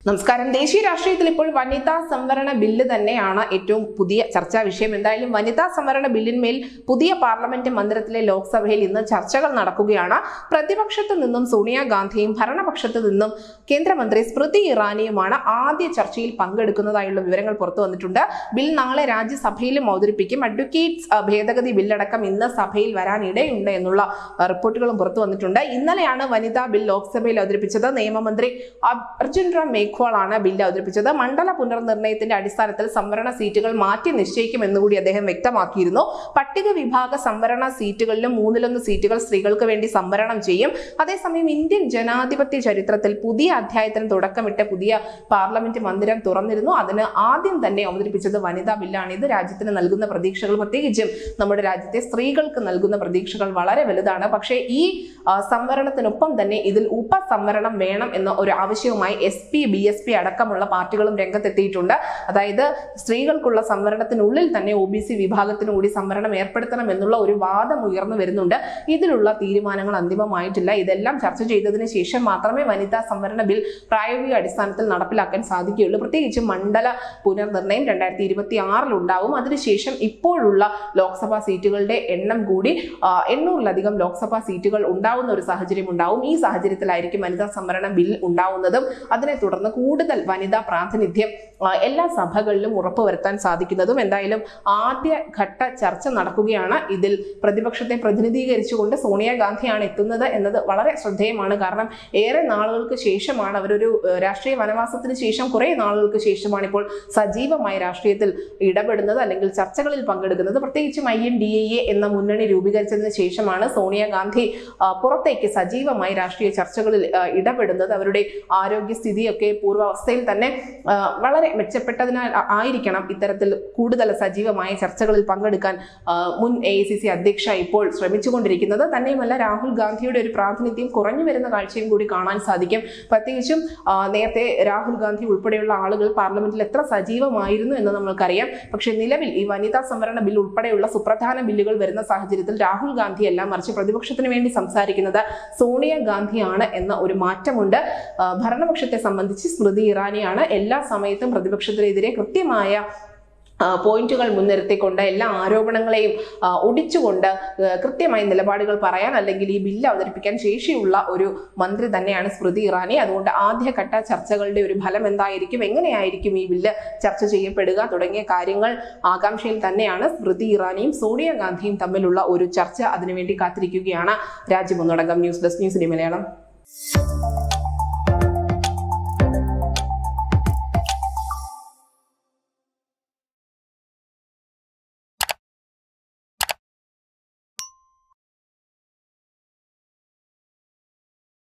നമസ്കാരം ദേശീയ രാഷ്ട്രീയത്തിൽ ഇപ്പോൾ വനിതാ സംവരണ ബില്ല് തന്നെയാണ് ഏറ്റവും പുതിയ ചർച്ചാ വിഷയം എന്തായാലും വനിതാ സംവരണ ബില്ലിന്മേൽ പുതിയ പാർലമെന്റ് മന്ദിരത്തിലെ ലോക്സഭയിൽ ഇന്ന് ചർച്ചകൾ നടക്കുകയാണ് പ്രതിപക്ഷത്തു നിന്നും സോണിയാഗാന്ധിയും ഭരണപക്ഷത്തു നിന്നും കേന്ദ്രമന്ത്രി സ്മൃതി ഇറാനിയുമാണ് ആദ്യ ചർച്ചയിൽ പങ്കെടുക്കുന്നതായുള്ള വിവരങ്ങൾ പുറത്തു വന്നിട്ടുണ്ട് ബിൽ നാളെ രാജ്യസഭയിലും അവതരിപ്പിക്കും അഡ്വക്കേറ്റ്സ് അഹ്, ഭേദഗതി ബില്ലടക്കം ഇന്ന് സഭയിൽ വരാനിടയുണ്ട് എന്നുള്ള അഹ്, റിപ്പോർട്ടുകളും പുറത്തു വന്നിട്ടുണ്ട് ഇന്നലെയാണ് വനിതാ ബിൽ ലോക്സഭയിൽ അവതരിപ്പിച്ചത് നിയമമന്ത്രി അർജുൻ റാം മേഘ്വാൾ ആണ് ബില്ല് അവതരിപ്പിച്ചത് മണ്ഡല പുനർനിർണയത്തിന്റെ അടിസ്ഥാനത്തിൽ സംവരണ സീറ്റുകൾ മാറ്റി നിശ്ചയിക്കുമെന്ന് കൂടി അദ്ദേഹം വ്യക്തമാക്കിയിരുന്നു പട്ടിക വിഭാഗ സംവരണ സീറ്റുകളിലും മൂന്നിലൊന്ന് സീറ്റുകൾ സ്ത്രീകൾക്ക് വേണ്ടി സംവരണം ചെയ്യും അതേസമയം ഇന്ത്യൻ ജനാധിപത്യ ചരിത്രത്തിൽ പുതിയ അധ്യായത്തിന് തുടക്കമിട്ട് പുതിയ പാർലമെന്റ് മന്ദിരം തുറന്നിരുന്നു അതിന് ആദ്യം തന്നെ അവതരിപ്പിച്ചത് വനിതാ ബില്ലാണ് ഇത് രാജ്യത്തിന് നൽകുന്ന പ്രതീക്ഷകൾ പ്രത്യേകിച്ചും നമ്മുടെ രാജ്യത്തെ സ്ത്രീകൾക്ക് നൽകുന്ന പ്രതീക്ഷകൾ വളരെ വലുതാണ് പക്ഷേ ഈ ആ, സംവരണത്തിനൊപ്പം തന്നെ ഇതിൽ ഉപസംവരണം വേണം എന്ന ഒരു ആവശ്യവുമായി S P B S P അടക്കമുള്ള പാർട്ടികളും രംഗത്തെത്തിയിട്ടുണ്ട് അതായത് സ്ത്രീകൾക്കുള്ള സംവരണത്തിനുള്ളിൽ തന്നെ ഒ ബി സി വിഭാഗത്തിന് കൂടി സംവരണം ഏർപ്പെടുത്തണം എന്നുള്ള ഒരു വാദം ഉയർന്നു വരുന്നുണ്ട് ഇതിലുള്ള തീരുമാനങ്ങൾ അന്തിമമായിട്ടില്ല ഇതെല്ലാം ചർച്ച ചെയ്തതിന് ശേഷം മാത്രമേ വനിതാ സംവരണ ബിൽ പ്രായോഗിക അടിസ്ഥാനത്തിൽ നടപ്പിലാക്കാൻ സാധിക്കുകയുള്ളൂ പ്രത്യേകിച്ച് മണ്ഡല പുനർനിർണയം രണ്ടായിരത്തി ഇരുപത്തി ആറിൽ ഉണ്ടാവും അതിനുശേഷം ഇപ്പോഴുള്ള ലോക്സഭാ സീറ്റുകളുടെ എണ്ണം കൂടി ആ, എണ്ണൂറിലധികം ലോക്സഭാ സീറ്റുകൾ ഉണ്ടാവുന്ന ഒരു സാഹചര്യം ഉണ്ടാവും ഈ സാഹചര്യത്തിലായിരിക്കും വനിതാ സംവരണ ബിൽ ഉണ്ടാവുന്നതും അതിനെ തുടർന്ന് കൂടുതൽ വനിതാ പ്രാതിനിധ്യം ആ, എല്ലാ സഭകളിലും ഉറപ്പുവരുത്താൻ സാധിക്കുന്നതും എന്തായാലും ആദ്യ ഘട്ട ചർച്ച നടക്കുകയാണ് ഇതിൽ പ്രതിപക്ഷത്തെ പ്രതിനിധീകരിച്ചുകൊണ്ട് സോണിയാഗാന്ധിയാണ് എത്തുന്നത് എന്നത് വളരെ ശ്രദ്ധേയമാണ് കാരണം ഏറെ നാളുകൾക്ക് ശേഷമാണ് അവരൊരു ഏഹ്, രാഷ്ട്രീയ വനവാസത്തിന് ശേഷം കുറേ നാളുകൾക്ക് ശേഷമാണ് ഇപ്പോൾ സജീവമായി രാഷ്ട്രീയത്തിൽ ഇടപെടുന്നത് അല്ലെങ്കിൽ ചർച്ചകളിൽ പങ്കെടുക്കുന്നത് പ്രത്യേകിച്ചും ഐ എൻ ഡി എ എന്ന മുന്നണി രൂപീകരിച്ചതിന് ശേഷമാണ് സോണിയാഗാന്ധി ആ, പുറത്തേക്ക് സജീവമായി രാഷ്ട്രീയ ചർച്ചകളിൽ ആ, ഇടപെടുന്നത് അവരുടെ ആരോഗ്യസ്ഥിതിയൊക്കെ പൂർവാവസ്ഥയിൽ തന്നെ ആ, വളരെ മെച്ചപ്പെട്ടതിനാൽ ആ- ആയിരിക്കണം ഇത്തരത്തിൽ കൂടുതൽ സജീവമായ ചർച്ചകളിൽ പങ്കെടുക്കാൻ ആ, മുൻ എ ഐ സി സി അധ്യക്ഷ ഇപ്പോൾ ശ്രമിച്ചുകൊണ്ടിരിക്കുന്നത് തന്നെയുമല്ല രാഹുൽ ഗാന്ധിയുടെ ഒരു പ്രാതിനിധ്യം കുറഞ്ഞു വരുന്ന കാഴ്ചയും കൂടി കാണാൻ സാധിക്കും പ്രത്യേകിച്ചും ആ, നേരത്തെ രാഹുൽ ഗാന്ധി ഉൾപ്പെടെയുള്ള ആളുകൾ പാർലമെന്റിൽ എത്ര സജീവമായിരുന്നു എന്ന് നമ്മൾക്കറിയാം പക്ഷേ നിലവിൽ ഈ വനിതാ സംവരണ ബിൽ ഉൾപ്പെടെയുള്ള സുപ്രധാന ബില്ലുകൾ വരുന്ന സാഹചര്യത്തിൽ രാഹുൽ ഗാന്ധി എല്ലാം മറിച്ച് പ്രതിപക്ഷത്തിന് വേണ്ടി സംസാരിക്കുന്നത് സോണിയ ഗാന്ധിയാണ് എന്ന ഒരു മാറ്റമുണ്ട് ആ, ഭരണപക്ഷത്തെ സംബന്ധിച്ച് സ്മൃതി ഇറാനിയാണ് എല്ലാ സമയത്തും പ്രതിപക്ഷത്തിനെതിരെ കൃത്യമായ ആ, പോയിന്റുകൾ മുൻനിർത്തിക്കൊണ്ട് എല്ലാ ആരോപണങ്ങളെയും ആ, ഒടിച്ചുകൊണ്ട് ആ, കൃത്യമായ നിലപാടുകൾ പറയാൻ അല്ലെങ്കിൽ ഈ ബില്ല് അവതരിപ്പിക്കാൻ ശേഷിയുള്ള ഒരു മന്ത്രി തന്നെയാണ് സ്മൃതി ഇറാനി അതുകൊണ്ട് ആദ്യഘട്ട ചർച്ചകളുടെ ഒരു ഫലം എന്തായിരിക്കും എങ്ങനെയായിരിക്കും ഈ ബില്ല് ചർച്ച ചെയ്യപ്പെടുക തുടങ്ങിയ കാര്യങ്ങൾ ആകാംക്ഷയിൽ തന്നെയാണ് സ്മൃതി ഇറാനിയും സോണിയാഗാന്ധിയും തമ്മിലുള്ള ഒരു ചർച്ച അതിനുവേണ്ടി കാത്തിരിക്കുകയാണ് രാജ്യമൊന്നടങ്കം ന്യൂസ് ഡെസ്ക് ന്യൂസിന്റെ മലയാളം